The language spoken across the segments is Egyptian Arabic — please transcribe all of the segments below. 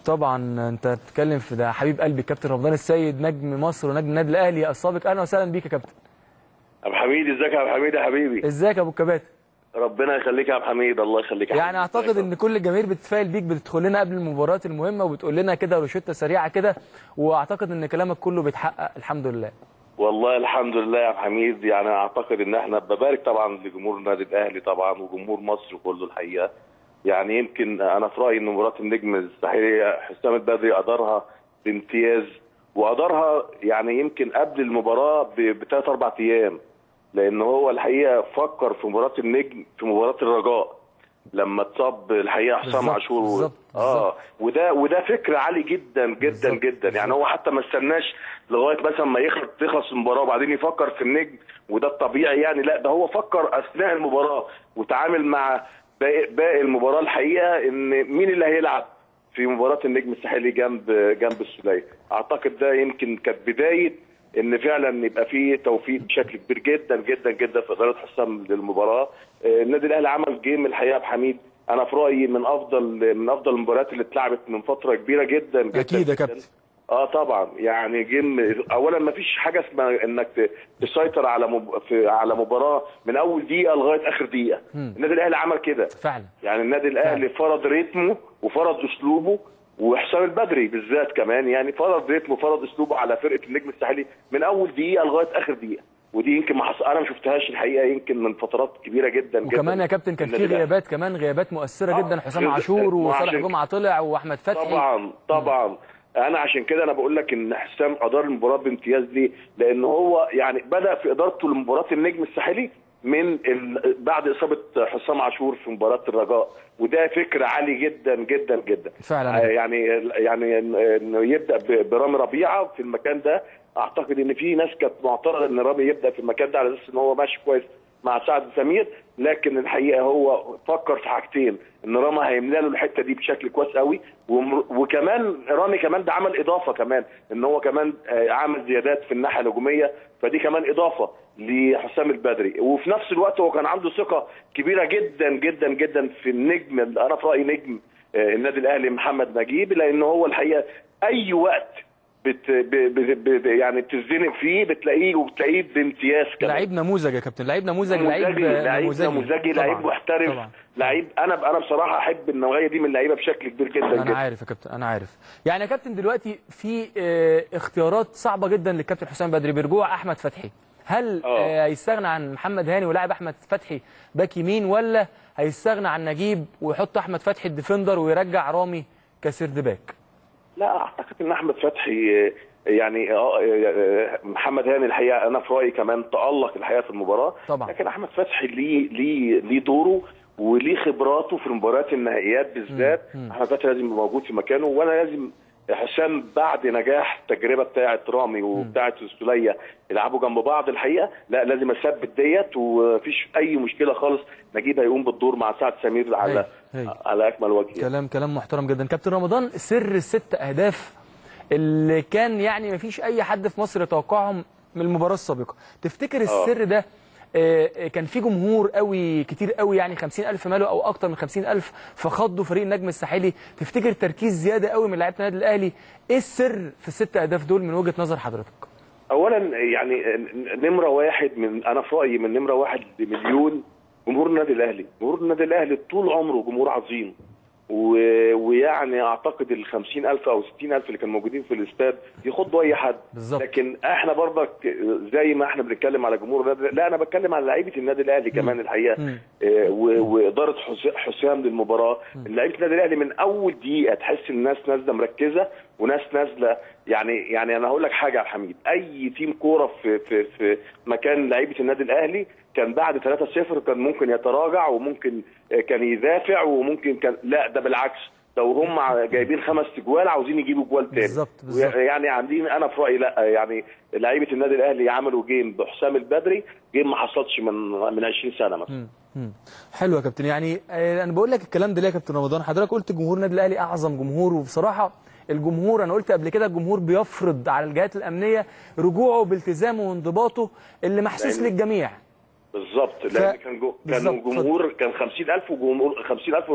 طبعا انت بتتكلم في ده حبيب قلبي كابتن رمضان السيد نجم مصر ونجم النادي الاهلي السابق اهلا وسهلا بيك يا كابتن ابو حميد ازيك يا ابو حميد يا حبيبي ازيك يا ابو الكباتن ربنا يخليك يا ابو حميد الله يخليك يا يعني حبيبي. اعتقد ان كل الجماهير بتتفائل بيك بتدخل لنا قبل المباريات المهمه وبتقول لنا كده روشته سريعه كده واعتقد ان كلامك كله بيتحقق الحمد لله والله الحمد لله يا ابو حميد يعني اعتقد ان احنا ببارك طبعا لجمهور النادي الاهلي طبعا وجمهور مصر كله الحقيقه يعني يمكن انا في رايي ان مباراه النجم الساحليه حسام البدري ادارها بامتياز وادارها يعني يمكن قبل المباراه بثلاث اربع ايام لان هو الحقيقه فكر في مباراه النجم في مباراه الرجاء لما اتصاب الحقيقه حسام بالظبط، عاشور و- بالظبط، اه بالظبط. وده وده فكر عالي جدا جدا بالظبط، جدا يعني هو حتى ما استناش لغايه مثلا ما يخلص تخلص المباراه وبعدين يفكر في النجم وده الطبيعي يعني لا ده هو فكر اثناء المباراه وتعامل مع باقي, باقي المباراه الحقيقه ان مين اللي هيلعب في مباراه النجم الساحلي جنب جنب السوليه اعتقد ده يمكن كانت بدايه ان فعلا يبقى فيه توفيق بشكل كبير جدا جدا جدا في اداره حسام للمباراه آه، النادي الاهلي عمل جيم الحقيقه بحميد انا في رايي من افضل من افضل المباريات اللي اتلعبت من فتره كبيره جدا جدا اكيد يا جداً. كابتن اه طبعا يعني جيم اولا ما فيش حاجه اسمها انك ت- تسيطر على مب... في... على مباراه من اول دقيقه لغايه اخر دقيقه النادي الاهلي عمل كده فعلا يعني النادي الاهلي فرض ريتمه وفرض اسلوبه وحسام البدري بالذات كمان يعني فرض ريتمه وفرض اسلوبه على فرقه النجم الساحلي من اول دقيقه لغايه اخر دقيقه ودي يمكن ما حص... انا ما شفتهاش الحقيقه يمكن من فترات كبيره جدا وكمان جدا يا كابتن كان في النادي الأهلي. غيابات كمان غيابات مؤثره آه، جدا حسام غير- عاشور ما وصالح عشان- جمعه طلع واحمد فتحي طبعا طبعا انا عشان كده انا بقول لك ان حسام ادار المباراه بامتياز ليه؟ لان هو يعني بدا في ادارته لمباراه النجم الساحلي من ال... بعد اصابه حسام عاشور في مباراه الرجاء وده فكر عالي جدا جدا جدا فعلا. آه، يعني يعني إن- انه يبدا ب- برامي ربيعه في المكان ده اعتقد ان في ناس كانت معترضه ان رامي يبدا في المكان ده على اساس ان هو ماشي كويس مع سعد سمير لكن الحقيقه هو فكر في حاجتين ان رامي هيملى له الحته دي بشكل كويس قوي ومر- وكمان رامي كمان ده عمل اضافه كمان ان هو كمان آه، عمل زيادات في الناحيه الهجوميه فدي كمان اضافه لحسام البدري وفي نفس الوقت هو كان عنده ثقه كبيره جدا جدا جدا في النجم انا في رايي نجم آه، النادي الاهلي محمد نجيب لان هو الحقيقه اي وقت بت ب ب ب يعني بتزنق فيه بتلاقيه وبتلاقيه بامتياز كمان لعيب نموذج يا كابتن لعيب نموذج لعيب نموذجي لعيب نموذجي نموذجي طبعاً، لعيب محترف طبعا لعيب انا انا بصراحه احب النوعيه دي من اللعيبه بشكل كبير جدا انا جدا عارف يا كابتن انا عارف يعني يا كابتن دلوقتي في آه، اختيارات صعبه جدا للكابتن حسام بدري برجوع احمد فتحي هل آه. آه، هيستغنى عن محمد هاني ولاعب احمد فتحي باك يمين ولا هيستغنى عن نجيب ويحط احمد فتحي الديفندر ويرجع رامي كسيرد باك لا اعتقد ان احمد فتحي آه، يعني آه، آه، محمد هاني الحقيقه انا في رايي كمان تالق الحقيقه في المباراه طبعاً. لكن احمد فتحي ليه ليه ليه دوره وليه خبراته في المباريات النهائيات بالذات احمد فتحي لازم يبقى موجود في مكانه وانا لازم حسام بعد نجاح التجربه بتاعه رامي وبتاعه السوليه يلعبوا جنب بعض الحقيقه لا لازم اثبت ديت ومفيش اي مشكله خالص نجيب هيقوم بالدور مع سعد سمير على هي. هي. على اكمل وجه يعني. كلام كلام محترم جدا كابتن رمضان سر الست اهداف اللي كان يعني مفيش اي حد في مصر يتوقعهم من المباراه السابقه تفتكر السر ده آه، آه، كان في جمهور قوي كتير قوي يعني 50000 ماله او اكتر من 50000 فخضوا فريق النجم الساحلي تفتكر تركيز زياده قوي من لعيبه النادي الاهلي ايه السر في الست اهداف دول من وجهه نظر حضرتك اولا يعني نمره واحد من انا في رايي من نمره واحد لمليون جمهور النادي الاهلي جمهور النادي الاهلي طول عمره جمهور عظيم و... ويعني اعتقد ال 50000 او 60000 اللي كانوا موجودين في الاستاد يخضوا اي حد بالظبط. لكن احنا برضك زي ما احنا بنتكلم على جمهور النادي لا انا بتكلم على لعيبه النادي الاهلي كمان الحقيقه مم. آه، و- واداره حس- حسام للمباراه لعيبه النادي الاهلي من اول دقيقه تحس الناس نازله مركزه وناس نازله يعني يعني انا هقول لك حاجه يا عبد الحميد اي تيم كوره في في في مكان لعيبه النادي الاهلي كان بعد 3-0 كان ممكن يتراجع وممكن آه، كان يدافع وممكن كان لا ده بالعكس لو هم جايبين خمس جوال عاوزين يجيبوا جوال تاني بالظبط، بالظبط. يعني عاملين انا في رايي لا يعني لعيبه النادي الاهلي عملوا جيم بحسام البدري جيم ما حصلش من من 20 سنه مثلا مم. حلو يا كابتن يعني آه، انا بقول لك الكلام ده ليه يا كابتن رمضان حضرتك قلت جمهور النادي الاهلي اعظم جمهور وبصراحه الجمهور انا قلت قبل كده الجمهور بيفرض على الجهات الامنيه رجوعه بالتزامه وانضباطه اللي محسوس لأن- للجميع بالظبط ف- لان كان جو كان بالظبط، جمهور كان 50000 وجمهور 50000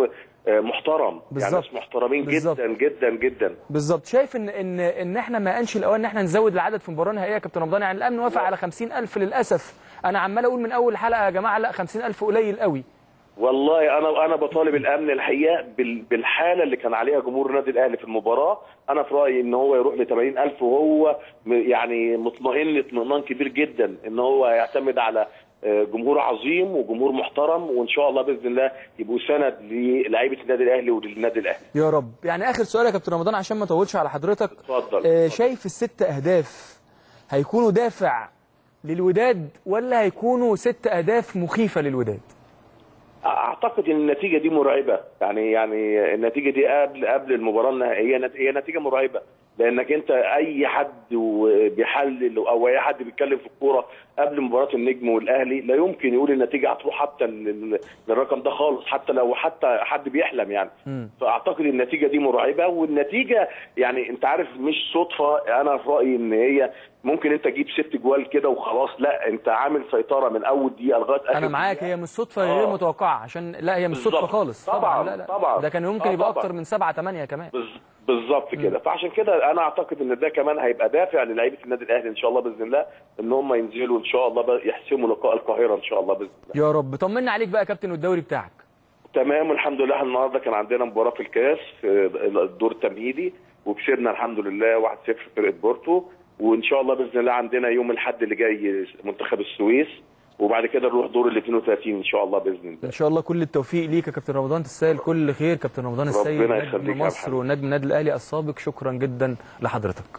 آه، محترم يعني بالظبط. ناس محترمين بالظبط. جدا جدا جدا بالظبط شايف ان ان ان احنا ما انش الاوان ان احنا نزود العدد في المباراه النهائيه يا كابتن رمضان يعني الامن وافق على 50000 للاسف انا عمال اقول من اول حلقه يا جماعه لا 50000 قليل قوي والله انا انا بطالب الامن الحقيقه بال- بالحاله اللي كان عليها جمهور النادي الاهلي في المباراه انا في رايي ان هو يروح ل 80000 وهو م- يعني مطمئن اطمئنان كبير جدا ان هو يعتمد على آه، جمهور عظيم وجمهور محترم وان شاء الله باذن الله يبقوا سند للاعيبه النادي الاهلي وللنادي الاهلي يا رب يعني اخر سؤال يا كابتن رمضان عشان ما اطولش على حضرتك اتفضل آه، شايف الست اهداف هيكونوا دافع للوداد ولا هيكونوا ست اهداف مخيفه للوداد اعتقد ان النتيجه دي مرعبه يعني يعني النتيجه دي قبل قبل المباراه النهائيه نت- هي نتيجه مرعبه لانك انت اي حد و- بيحلل او اي حد بيتكلم في الكوره قبل مباراه النجم والاهلي لا يمكن يقول النتيجه هتروح حتى لل- للرقم ده خالص حتى لو حتى حد بيحلم يعني مم. فاعتقد النتيجه دي مرعبه والنتيجه يعني انت عارف مش صدفه انا في رايي ان هي ممكن انت تجيب ست جوال كده وخلاص لا انت عامل سيطره من اول دقيقه لغايه اخر انا معاك دقيقة. هي مش صدفه غير آه. متوقعه عشان لا هي مش صدفه بالظبط. خالص طبعاً، لا لا طبعاً. ده كان ممكن آه، يبقى طبعاً. اكتر من سبعة ثمانية كمان بز- بالظبط كده فعشان كده انا اعتقد ان ده كمان هيبقى دافع للاعيبه النادي الاهلي ان شاء الله باذن الله ان هم ينزلوا ان شاء الله بقى يحسموا لقاء القاهره ان شاء الله باذن الله يا رب طمنا عليك بقى يا كابتن والدوري بتاعك تمام والحمد لله النهارده كان عندنا مباراه في الكاس في الدور التمهيدي وكسبنا الحمد لله 1-0 فرقه بورتو وان شاء الله باذن الله عندنا يوم الاحد اللي جاي منتخب السويس وبعد كده نروح دور ال 32 ان شاء الله باذن الله ان شاء الله كل التوفيق ليك يا كابتن رمضان تستاهل كل خير كابتن رمضان السيد ربنا يخليك نجم يا مصر محمد. ونجم النادي الاهلي السابق شكرا جدا لحضرتك